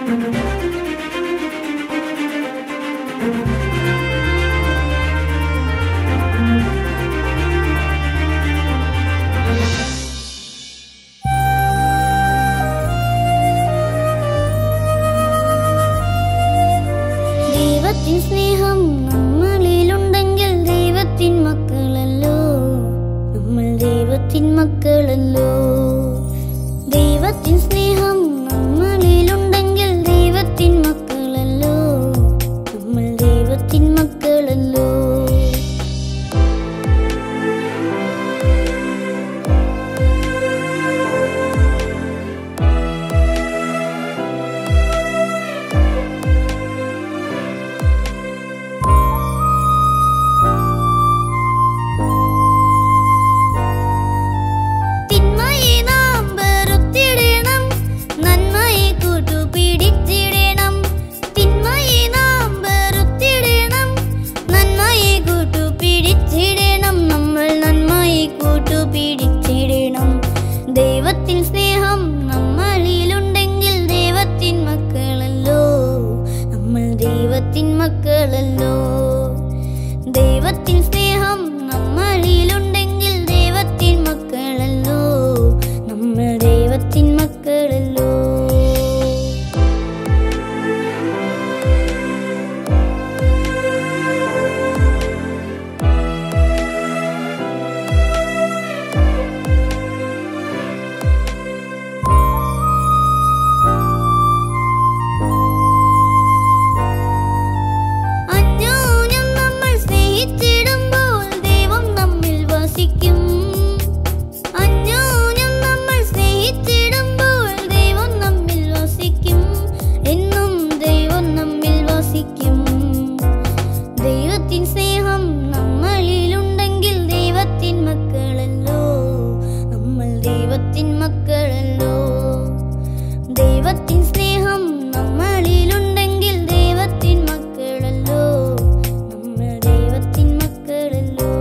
ദൈവത്തിൻ സ്നേഹം നമ്മളിലുണ്ടെങ്കിൽ ദൈവത്തിൻ മക്കളല്ലോ നമ്മൾ ദൈവത്തിൻ മക്കളല്ലോ ദൈവത്തിൻ സ്നേഹം നമ്മളിലുണ്ടെങ്കിൽ ദൈവത്തിൻ മക്കളല്ലോ നമ്മൾ ദൈവത്തിൻ മക്കളല്ലോ തിന്മയെ നാം വെറുത്തിടണം നന്മയെ കൂട്ടുപിടിച്ചിടണം തിന്മയെ നാം വെറുത്തിടണം നന്മയെ കൂട്ടുപിടിച്ചിടണം നമ്മൾ നന്മയെ കൂട്ടുപിടിച്ചിടണം ദൈവത്തിൻ സ്നേഹം നമ്മളിലുണ്ടെങ്കിൽ ദൈവത്തിൻ മക്കളല്ലോ നമ്മൾ ദൈവത്തിൻ മക്കളല്ലോ ദൈവത്തിൻ സ്നേഹം നമ്മളിലുണ്ടെങ്കിൽ ദൈവത്തിൻ മക്കളല്ലോ നമ്മൾ ദൈവത്തിൻ മക്കളല്ലോ അന്യോന്യം നമ്മൾ സ്നേഹിച്ചിടുമ്പോൾ ദൈവം നമ്മിൽ വസിക്കും അന്യോന്യം നമ്മൾ സ്നേഹിച്ചിടുമ്പോൾ ദൈവം നമ്മിൽ വസിക്കും എന്നും ദൈവം നമ്മിൽ വസിക്കും ദൈവത്തിൻ സ്നേഹം നമ്മളിലുണ്ടെങ്കിൽ ദൈവത്തിൻ മക്കളല്ലോ നമ്മൾ ദൈവത്തിൻ മക്കളല്ലോ ദൈവത്തിൻ സ്നേഹം നമ്മളിലുണ്ടെങ്കിൽ ദൈവത്തിൻ മക്കളല്ലോ നമ്മൾ ദൈവത്തിൻ മക്കളല്ലോ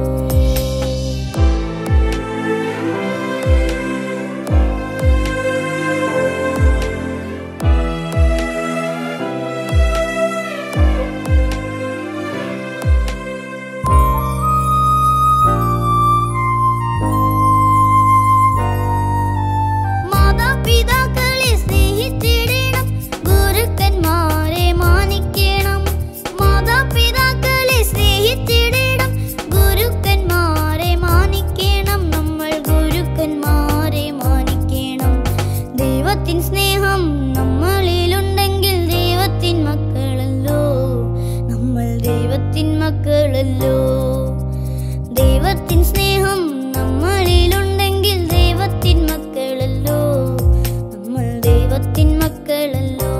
മാതാപിതാക്കളെ സ്നേഹിച്ചിടണം ഗുരുക്കന്മാരെ മാനിക്കണം മാതാപിതാക്കളെ സ്നേഹിച്ചിടണം ഗുരുക്കന്മാരെ മാനിക്കണം നമ്മൾ ഗുരുക്കന്മാരെ മാനിക്കണം ദൈവത്തിൻ സ്നേഹം നമ്മളിലുണ്ടെങ്കിൽ ദൈവത്തിൻ മക്കളല്ലോ നമ്മൾ ദൈവത്തിൻ മക്കളല്ലോ ദൈവത്തിൻ സ്നേഹം നമ്മളിലുണ്ടെങ്കിൽ ദൈവത്തിൻ മക്കളല്ലോ നമ്മൾ ദൈവത്തിൻ മക്കളല്ലോ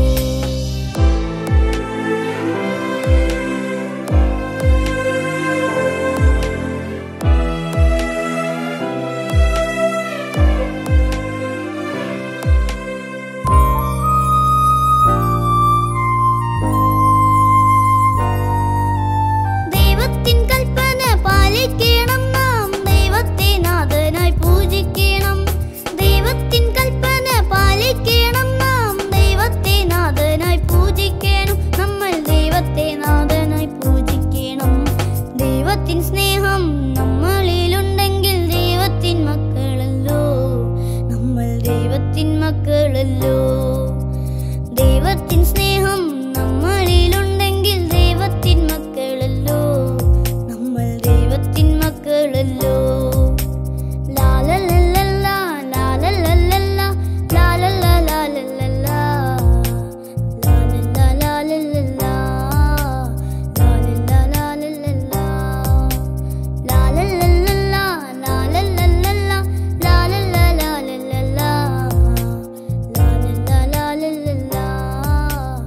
ദൈവത്തിൻ കൽപ്പന പാലിക്കണം നാം ദൈവത്തെ നാഥനായി പൂജിക്കണം ദൈവത്തിൻ കൽപ്പന പാലിക്കണം നാം ദൈവത്തെ നാഥനായി പൂജിക്കണം നമ്മൾ ദൈവത്തെ നാഥനായി പൂജിക്കണം ദൈവത്തിൻ സ്നേഹം നമ്മളിലുണ്ടെങ്കിൽ ദൈവത്തിൻ മക്കളല്ലോ നമ്മൾ ദൈവത്തിൻ മക്കളല്ലോ ദൈവത്തിൻ സ്നേഹം നമ്മളിലുണ്ടെങ്കിൽ ദൈവത്തിൻ മക്കളല്ലോ നമ്മൾ ദൈവത്തിൻ മക്കളല്ലോ ലാലലലല, ലാലലലല, ലാലലലാലലല, ലാലലലാലലല, ലാലലലാലലല, ലാലലലല, ലാലലലല, ലാലലലാലലല, ലാലലലാലലല,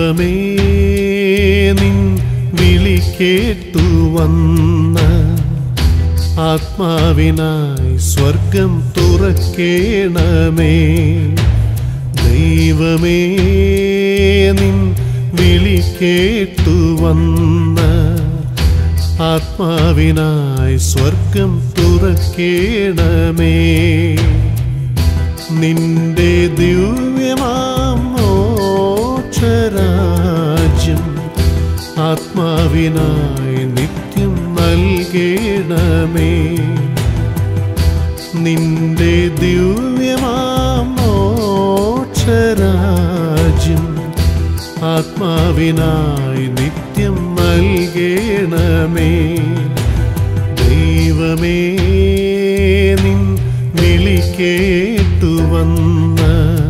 ദൈവമേ നിൻ വിളി കേട്ടു വന്ന ആത്മാവിനായി സ്വർഗം തുറക്കേണമേ ദൈവമേ നിൻ വിളി കേട്ടു വന്ന ആത്മാവിനായി സ്വർഗം തുറക്കേണമേ നിന്റെ ദിവ്യമാം മോക്ഷരാജ്യം ആത്മാവിനായി നിത്യം നൽകേണമേ നിന്റെ ദിവ്യമാം മോക്ഷരാജ്യം ആത്മാവിനായി നിത്യം നൽകേണമേ ദൈവമേ നിൻ വിളി കേട്ടു വന്ന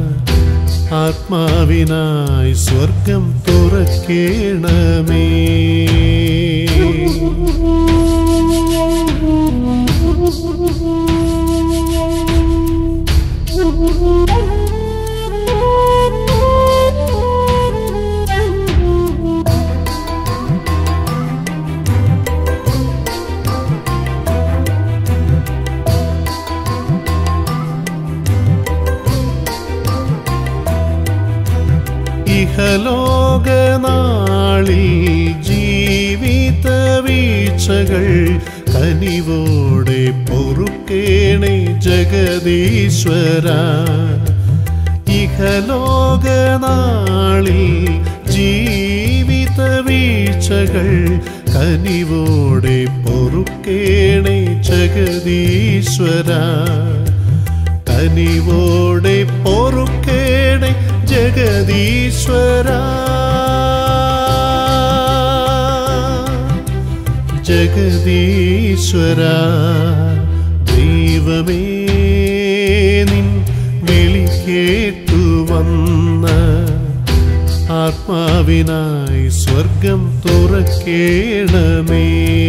ആത്മാവിനായി സ്വർഗം തുറക്കേണമേ ഇഹലോകനാളിൽ ജീവിത വീഴ്ചകൾ കനിവോടെ പൊറുക്കേണേ ജഗദീശ്വര ഇഹലോകനാളിൽ ജീവിത വീഴ്ചകൾ കനിവോടെ പൊറുക്കേണേ ജഗദീശ്വര കനിവോടെ പൊറുക്കേണേ ജഗദീശ്വര ജഗദീശ്വര ദൈവമേ നിൻ വിളി കേട്ടു വന്ന ആത്മാവിനായി സ്വർഗം തുറക്കേണമേ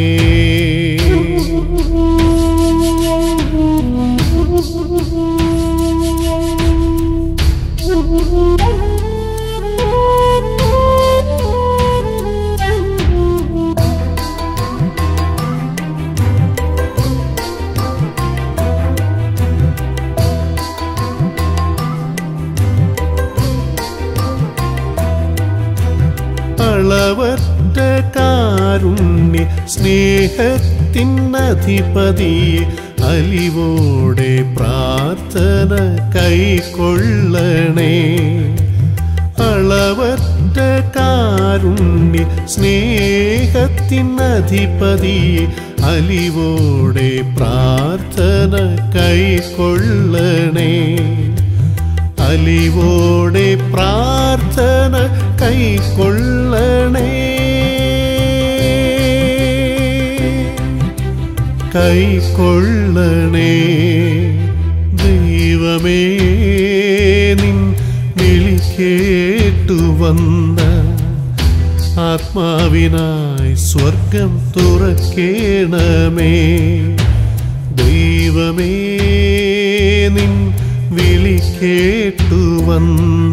അളവറ്റ കാരുണ്യ സ്നേഹത്തിനധിപതിയെ അലിവോടെ പ്രാർത്ഥന കൈക്കൊള്ളണേ അളവറ്റ കാരുണ്യ സ്നേഹത്തിനധിപതിയെ അലിവോടെ പ്രാർത്ഥന കൈക്കൊള്ളണേ അലിവോടെ പ്രാർത്ഥന കൈക്കൊള്ളണേ കൈക്കൊള്ളണേ ദൈവമേ നിൻ വിളി കേട്ടു വന്ന ആത്മാവിനായി സ്വർഗം തുറക്കേണമേ ദൈവമേ നിൻ വിളി കേട്ടു വന്ന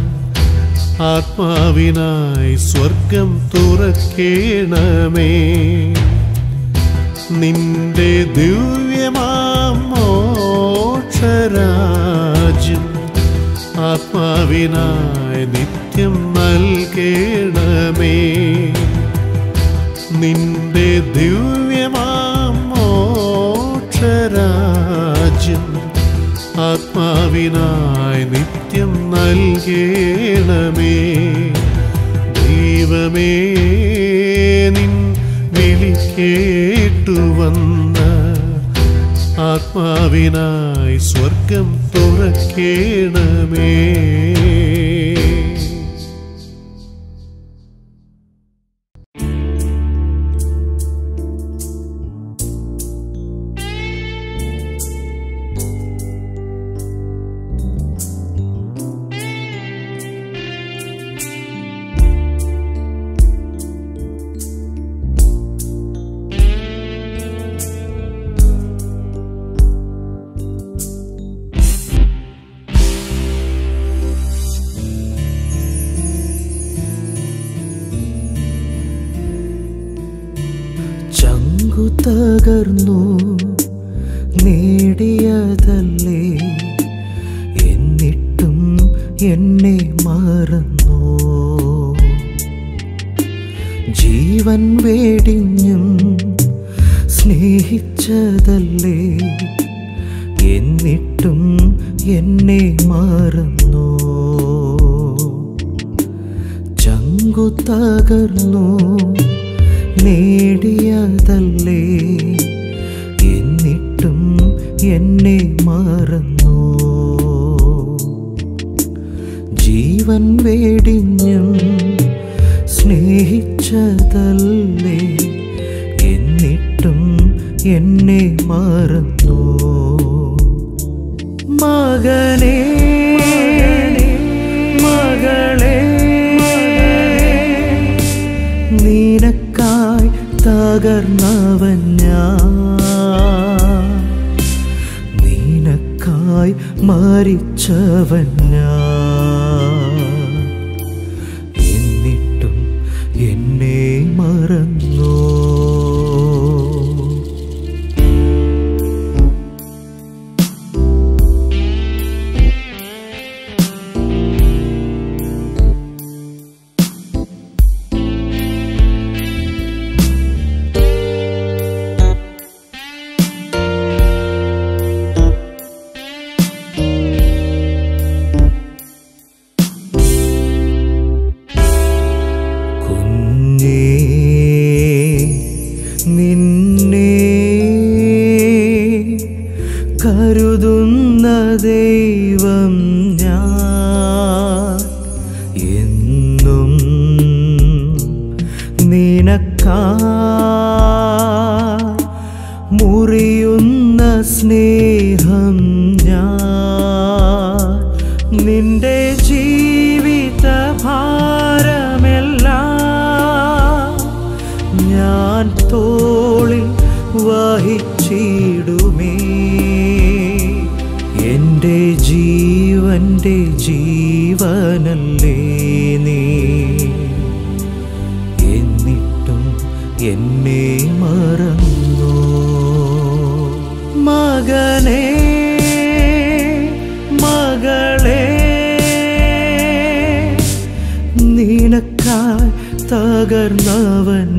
ആത്മാവിനായി സ്വർഗം തുറക്കേണമേ നിന്റെ ദിവ്യമാം മോക്ഷരാജ്യം ആത്മാവിനായി നിത്യം നൽകേണമേ നിന്റെ ദിവ്യമാം മോക്ഷരാജ്യം ആത്മാവിനായി നിത്യം നൽകേണമേ ദൈവമേ നിൻ വിളി കേട്ടു വന്ന ആത്മാവിനായി സ്വർഗം തുറക്കേണമേ ചങ്കു തകർന്നു നേടിയതല്ലേ എന്നിട്ടും എന്നെ മറന്നു ജീവൻ വേടിഞ്ഞും സ്നേഹിച്ചതല്ലേ എന്നിട്ടും എന്നെ മറന്നു ചങ്കു തകർന്നു നേടിയതല്ലേ എന്നിട്ടും എന്നെ മറന്നു ജീവൻ വേടിഞ്ഞും സ്നേഹിച്ചതല്ലേ എന്നിട്ടും എന്നെ മറന്നു മകനേ മകളെ നിനക്കായി തകർന്നവൻ ഞാൻ നിനക്കായി മരിച്ചവൻ ഞാൻ എന്നിട്ടും എന്നെ മറന്നു കുഞ്ഞേ നിന്നെ കരുതുന്ന ദൈവം ഞാൻ എന്നും നിനക്കാ മുറിയുന്ന സ്നേഹം ഞാൻ നിന്റെ ജീവിത ഭാരമെല്ലാം ഞാൻ തോളിൽ വഹിച്ചിടുമേ എൻ്റെ ജീവൻ്റെ ജീവനല്ലേ നീ എന്നിട്ടും എന്നെ മറന്നു മകനേ മകളെ നിനക്കായി തകർന്നവൻ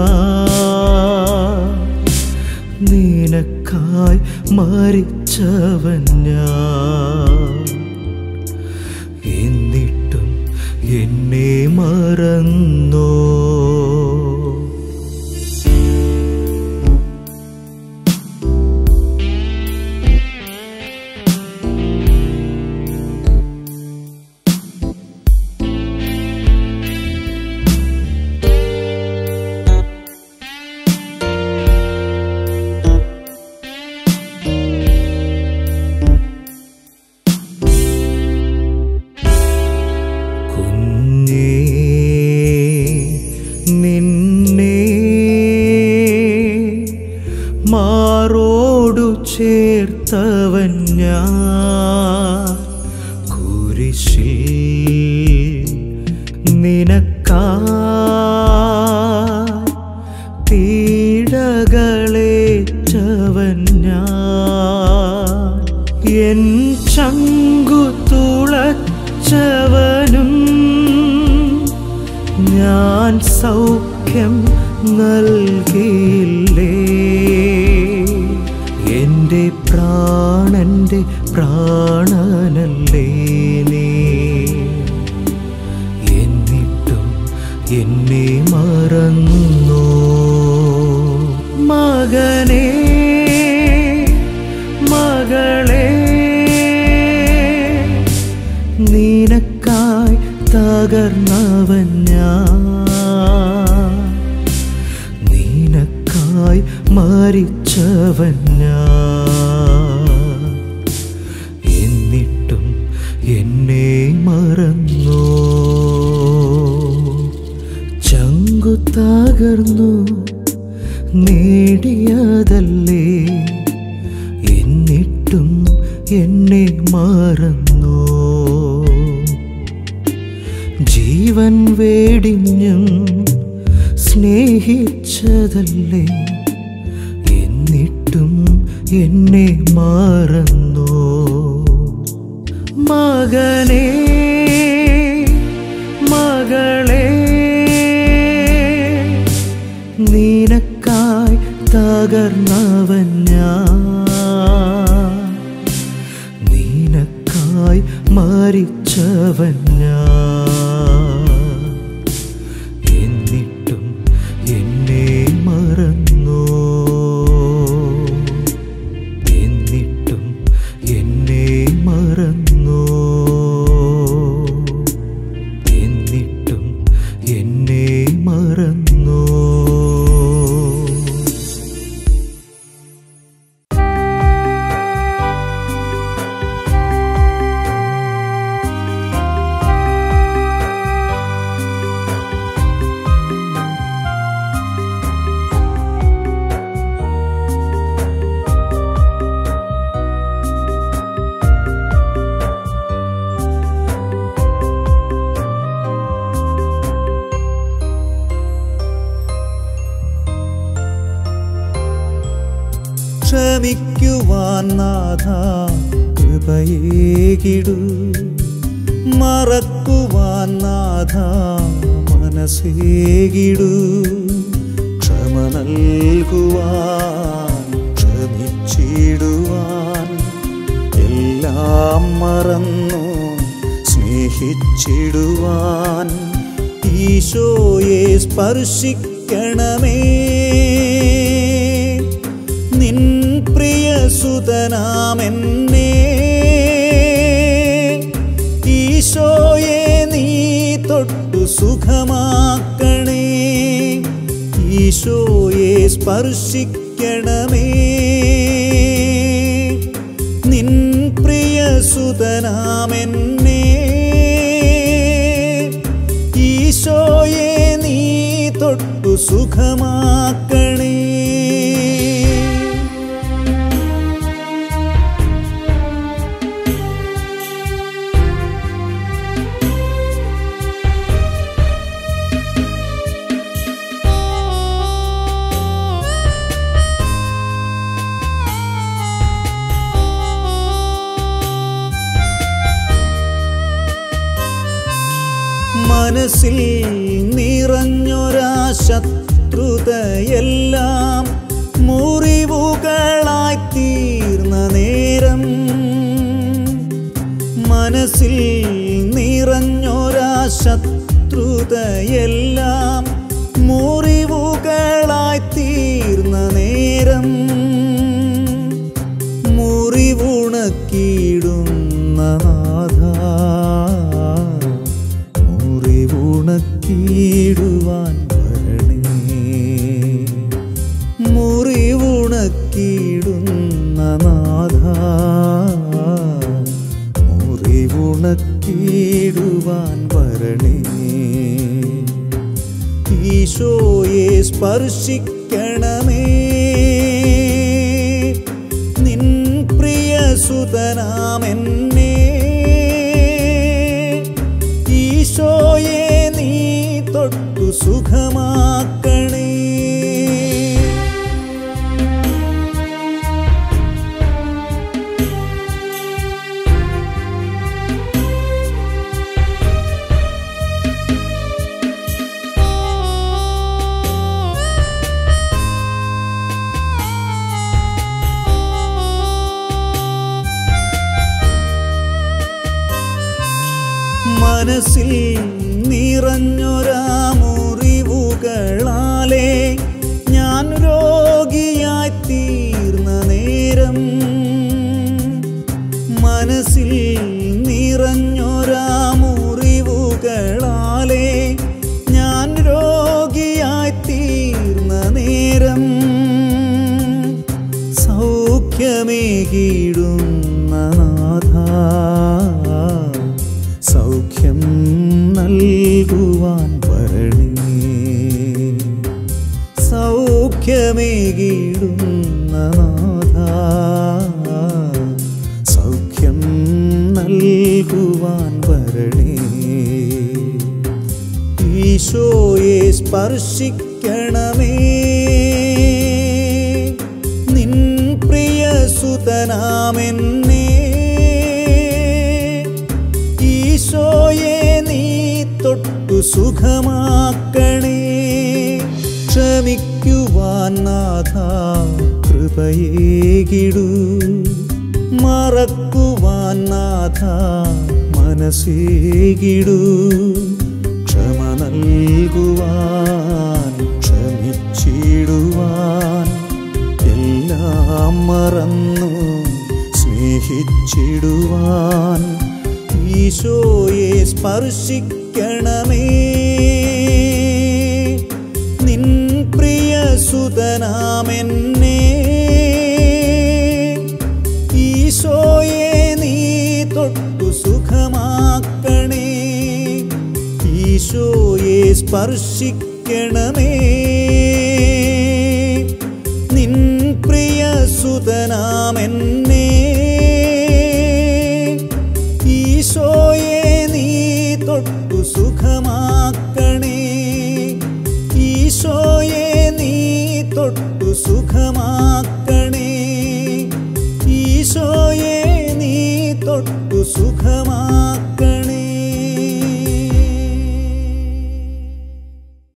ഞാൻ നിനക്കായി മരിച്ചവൻ ഞാൻ എന്നിട്ടും എന്നെ മറന്നോ കുഞ്ഞേ നിന്നെ മാറോടു ചേർത്തവൻ ഞാൻ കുരിശിൽ നിനക്കാ പീഡകളേറ്റവൻ ഞാൻ എൻ ചങ്കു തുളച്ചവനും ഞാൻ സൗഖ്യം നൽകിയില്ലേ എൻ്റെ പ്രാണന്റെ പ്രാണനല്ലേ നീ എന്നിട്ടും എന്നെ മറന്നു മകനേ മകളെ നിനക്കായി തകർന്നവൻ ഞാൻ നിനക്കായി മരിച്ചവൻ ഞാൻ എന്നിട്ടും എന്നെ മറന്നു ചങ്കു തകർന്നു നേടിയതല്ലേ എന്നിട്ടും എന്നെ മറന്നു ജീവൻ വേടിഞ്ഞും സ്നേഹിച്ചതല്ലേ എന്നെ മറന്നു മകനേ മകളെ നിനക്കായി തകർന്നവൻ ഞാൻ നിനക്കായി മരിച്ചവൻ ഞാൻ എന്നിട്ടും എന്നെ മറന്നു എന്നിട്ടും എന്നെ മറന്നു എന്നിട്ടും എന്നെ മറന്നു ക്ഷമിക്കുവാൻ നാഥ കൃപയേകിടു മറക്കുവാൻ നാഥ മനസ്സേകിടു ക്ഷമ നൽകുവാൻ ക്ഷമിച്ചിടുവാൻ എല്ലാം മറന്നു സ്നേഹിച്ചിടുവാൻ ഈശോയെ സ്പർശിക്കണമേ നിൻ പ്രിയസുതനാമെന്നെ ഈശോയെ നീ തൊട്ടു സുഖമാക്കണേ ഈശോയെ സ്പർശിക്കണമേ നിൻ പ്രിയസുതനാമെന്നെ ഈശോയെ നീ തൊട്ടു സുഖമാക്കണേ മനസ്സിൽ നിറഞ്ഞൊരാ ശത്രുതയെല്ലാം മുറിവുകളായി തീർന്ന നേരം മനസ്സിൽ നിറഞ്ഞൊരാ ശത്രുതയെല്ലാം മുറിവുകളായി തീർന്ന നേരം മുറിവുണക്കിയിടുന്ന നാഥ മുറിവുണക്കിയിടുവാൻ വരണേ മുറിവുണക്കിയിടുന്ന നാഥ മുറിവുണക്കിയിടുവാൻ വരണേ ഈശോയെ സ്പർശിക്കണമേ നിൻ പ്രിയസുതനാമെന്നെ ഈശോയെ നീ തൊട്ടു സുഖമാക്കണേ മനസ്സിൽ നിറഞ്ഞൊരാ മുറിവുകളാലേ ഞാൻ രോഗിയായി തീർന്ന നേരം മനസ്സിൽ നിറഞ്ഞൊരാ മുറിവുകളാലേ ഞാൻ രോഗിയായി തീർന്ന നേരം സൗഖ്യമേകിടുന്ന നാഥ സൗഖ്യം നൽകുവാൻ വരണേ സൗഖ്യമേകിടുന്ന നാഥ സൗഖ്യം നൽകുവാൻ വരണേ ഈശോയെ സ്പർശിക്കണമേ നിൻ പ്രിയ പ്രിയസുതനാമെന്നെ ഈശോയെ നീ തൊട്ടു സുഖമാക്കണേ ക്ഷമിക്കുവാൻ നാഥ കൃപയേകിടൂ മറക്കുവാൻ നാഥ മനസ്സേകിടൂ ക്ഷമ നൽകുവാൻ ക്ഷമിച്ചിടുവാൻ എല്ലാം മറന്നു സ്നേഹിച്ചിടുവാൻ ഈശോയെ സ്പർശിക്കണമേ നിൻ പ്രിയ സുതനാമെന്നെ ഈശോയെ നീ തൊട്ടു സുഖമാക്കണേ ഈശോയെ സ്പർശിക്കണമേ നിൻ പ്രിയ സുതനാമെന്നെ ഈശോയെ നീ തൊട്ടു സുഖമാക്കണേ ഈശോയെ നീ തൊട്ടു സുഖമാക്കണേ ഈശോയെ നീ തൊട്ടു സുഖമാക്കണേ